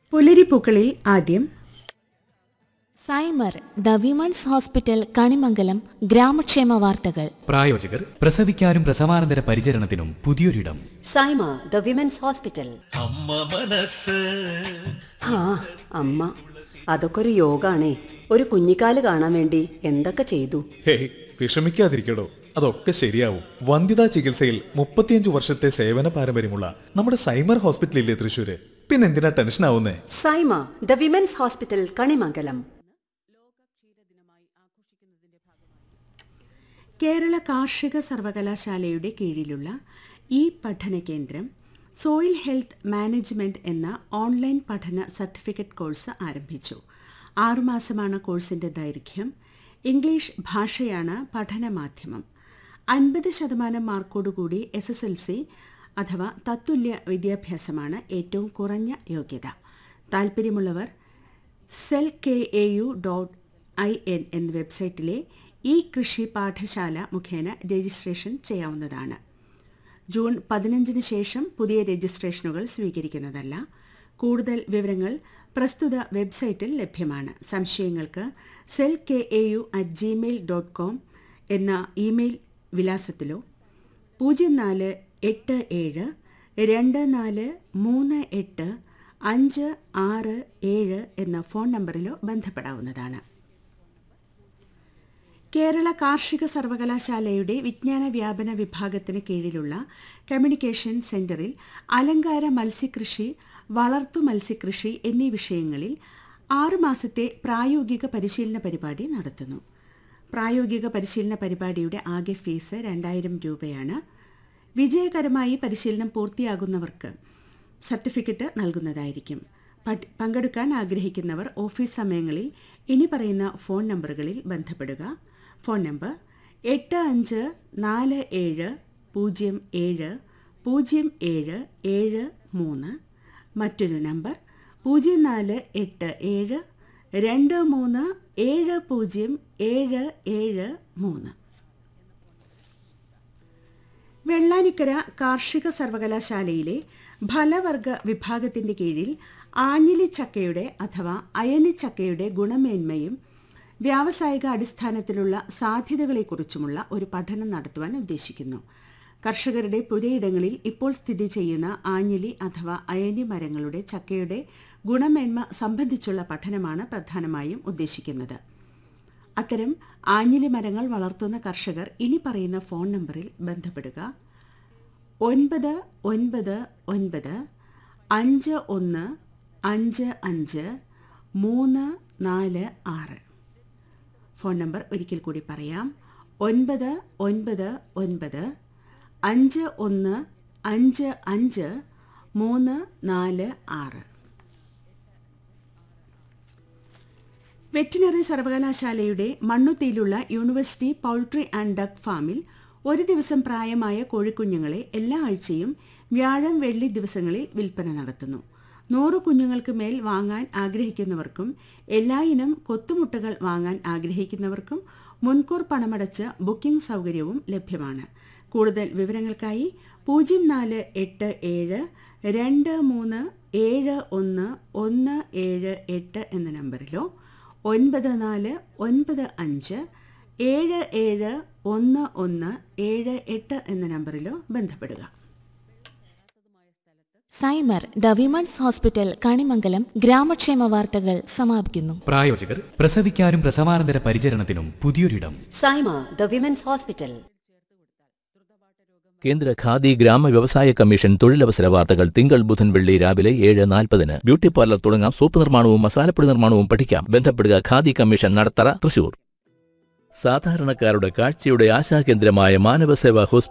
പുലരിപ്പൂക്കളിൽ ആദ്യം Saimar the women's hospital Kanimangalam ഗ്രാമക്ഷേമ വാർത്തകൾ പ്രായോജകർ പ്രസവിക്കാനും പ്രസവാനന്തര പരിചരണത്തിനും പുതിയൊരിടം സൈമ ദ വിമൻസ് ഹോസ്പിറ്റൽ ആ അമ്മ അതൊക്കെ ഒരു യോഗാണേ ഒരു കുഞ്ഞിക്കാല് കാണാൻ വേണ്ടി എന്തൊക്കെ ചെയ്തു ഹേയ് വിഷമിക്കാതിരിക്കടോ അതൊക്കെ ശരിയാവും വന്ധ്യതാ ചികിത്സയിൽ മുപ്പത്തിയഞ്ചു വർഷത്തെ സേവന പാരമ്പര്യമുള്ള നമ്മുടെ സൈമർ ഹോസ്പിറ്റലില്ലേ തൃശ്ശൂര് പിന്നെന്തിനാ ടെൻഷൻ ആവുന്നേ Saima the women's hospital Kanimangalam Kerala കാർഷിക സർവകലാശാലയുടെ കീഴിലുള്ള ഈ പഠന കേന്ദ്രം സോയിൽ ഹെൽത്ത് മാനേജ്മെന്റ് എന്ന ഓൺലൈൻ പഠന സർട്ടിഫിക്കറ്റ് കോഴ്സ് ആരംഭിച്ചു ആറുമാസമാണ് കോഴ്സിന്റെ ദൈർഘ്യം ഇംഗ്ലീഷ് ഭാഷയാണ് പഠന മാധ്യമം അൻപത് ശതമാനം മാർക്കോടുകൂടി എസ് എസ് എൽ സി അഥവാ തത്തുല്യ വിദ്യാഭ്യാസമാണ് ഏറ്റവും കുറഞ്ഞ യോഗ്യത താൽപ്പര്യമുള്ളവർ cell K A U dot I N എന്ന വെബ്സൈറ്റിലെ ഈ കൃഷി പാഠശാല മുഖേന രജിസ്ട്രേഷൻ ചെയ്യാവുന്നതാണ് ജൂൺ പതിനഞ്ചിന് ശേഷം പുതിയ രജിസ്ട്രേഷനുകൾ സ്വീകരിക്കുന്നതല്ല കൂടുതൽ വിവരങ്ങൾ പ്രസ്തുത വെബ്സൈറ്റിൽ ലഭ്യമാണ് സംശയങ്ങൾക്ക് cell K A U at Gmail dot com എന്ന ഇമെയിൽ വിലാസത്തിലോ പൂജ്യം നാല് എട്ട് ഏഴ് രണ്ട് നാല് മൂന്ന് എട്ട് അഞ്ച് ആറ് ഏഴ് എന്ന ഫോൺ നമ്പറിലോ ബന്ധപ്പെടാവുന്നതാണ് കേരള കാർഷിക സർവകലാശാലയുടെ വിജ്ഞാന വ്യാപന വിഭാഗത്തിന് കീഴിലുള്ള കമ്മ്യൂണിക്കേഷൻ സെന്ററിൽ അലങ്കാര മത്സ്യകൃഷി വളർത്തു മത്സ്യകൃഷി എന്നീ വിഷയങ്ങളിൽ ആറുമാസത്തെ പ്രായോഗിക പരിശീലന പരിപാടി നടത്തുന്നു പ്രായോഗിക പരിശീലന പരിപാടിയുടെ ആകെ ഫീസ് രണ്ടായിരം രൂപയാണ് വിജയകരമായി പരിശീലനം പൂർത്തിയാകുന്നവർക്ക് സർട്ടിഫിക്കറ്റ് നൽകുന്നതായിരിക്കും പട്- പങ്കെടുക്കാൻ ആഗ്രഹിക്കുന്നവർ ഓഫീസ് സമയങ്ങളിൽ ഇനി പറയുന്ന ഫോൺ നമ്പറുകളിൽ ബന്ധപ്പെടുക ഫോൺ നമ്പർ എട്ട് അഞ്ച് നാല് ഏഴ് പൂജ്യം ഏഴ് പൂജ്യം ഏഴ് ഏഴ് മൂന്ന് മറ്റൊരു നമ്പർ പൂജ്യം നാല് എട്ട് ഏഴ് രണ്ട് മൂന്ന് ഏഴ് പൂജ്യം ഏഴ് ഏഴ് മൂന്ന് വെള്ളാനിക്കര കാർഷിക സർവകലാശാലയിലെ ഫലവർഗ വിഭാഗത്തിന്റെ കീഴിൽ ആഞ്ഞിലിച്ചക്കയുടെ അഥവാ അയനിച്ചക്കയുടെ ഗുണമേന്മയും വ്യാവസായിക അടിസ്ഥാനത്തിലുള്ള സാധ്യതകളെക്കുറിച്ചുമുള്ള ഒരു പഠനം നടത്തുവാൻ ഉദ്ദേശിക്കുന്നു കർഷകരുടെ പുരയിടങ്ങളിൽ ഇപ്പോൾ സ്ഥിതി ചെയ്യുന്ന ആഞ്ഞിലി അഥവാ അയനി മരങ്ങളുടെ ചക്കയുടെ ഗുണമേന്മ സംബന്ധിച്ചുള്ള പഠനമാണ് പ്രധാനമായും ഉദ്ദേശിക്കുന്നത് അത്തരം ആഞ്ഞിലി മരങ്ങൾ വളർത്തുന്ന കർഷകർ ഇനി പറയുന്ന ഫോൺ നമ്പറിൽ ബന്ധപ്പെടുക ഒൻപത് ഒൻപത് ഒൻപത് അഞ്ച് ഒന്ന് അഞ്ച് അഞ്ച് മൂന്ന് നാല് ആറ് ഫോൺ നമ്പർ ഒരിക്കൽ കൂടി പറയാം ഒൻപത് ഒൻപത് ഒൻപത് അഞ്ച് ഒന്ന് അഞ്ച് അഞ്ച് മൂന്ന് നാല് ആറ് വെറ്റിനറി സർവകലാശാലയുടെ മണ്ണുത്തിയിലുള്ള യൂണിവേഴ്സിറ്റി പൗൾട്രി ആൻഡ് ഡക്ക് ഫാമിൽ ഒരു ദിവസം പ്രായമായ കോഴിക്കുഞ്ഞുങ്ങളെ എല്ലാ ആഴ്ചയും വ്യാഴം വെള്ളി ദിവസങ്ങളിൽ വിൽപ്പന നടത്തുന്നു നൂറ് കുഞ്ഞുങ്ങൾക്ക് മേൽ വാങ്ങാൻ ആഗ്രഹിക്കുന്നവർക്കും എല്ലായിനം കൊത്തുമുട്ടകൾ വാങ്ങാൻ ആഗ്രഹിക്കുന്നവർക്കും മുൻകൂർ പണമടച്ച് ബുക്കിംഗ് സൗകര്യവും ലഭ്യമാണ് കൂടുതൽ വിവരങ്ങൾക്കായി പൂജ്യം നാല് എട്ട് ഏഴ് രണ്ട് മൂന്ന് ഏഴ് ഒന്ന് ഒന്ന് ഏഴ് എട്ട് എന്ന നമ്പറിലോ ഒൻപത് നാല് ഒൻപത് അഞ്ച് ഏഴ് ഏഴ് ഒന്ന് ഒന്ന് ഏഴ് എട്ട് എന്ന നമ്പറിലോ ബന്ധപ്പെടുക Saimar the women's hospital Kanimangalam ഗ്രാമക്ഷേമ വാർത്തകൾ സമാപിക്കുന്നു പ്രായോജകർ പ്രസവിക്കാനും പ്രസവാനന്തര പരിചരണത്തിനും പുതിയൊരിടം സൈമ ദ വിമൻസ് ഹോസ്പിറ്റൽ കേന്ദ്ര ഖാദി ഗ്രാമ വ്യവസായ കമ്മീഷൻ തൊഴിലവസര വാർത്തകൾ തിങ്കൾ ബുധൻ വെള്ളി രാവിലെ ഏഴ് നാൽപ്പതിന് ബ്യൂട്ടി പാർലർ തുടങ്ങാം സോപ്പ് നിർമ്മാണവും മസാലപ്പൊടി നിർമ്മാണവും പഠിക്കാം ബന്ധപ്പെടുക ഖാദി കമ്മീഷൻ നടത്തറ തൃശൂർ സാധാരണക്കാരുടെ കാഴ്ചയുടെ ആശാകേന്ദ്രമായ മാനവസേവാ ഹോസ്പിറ്റൽ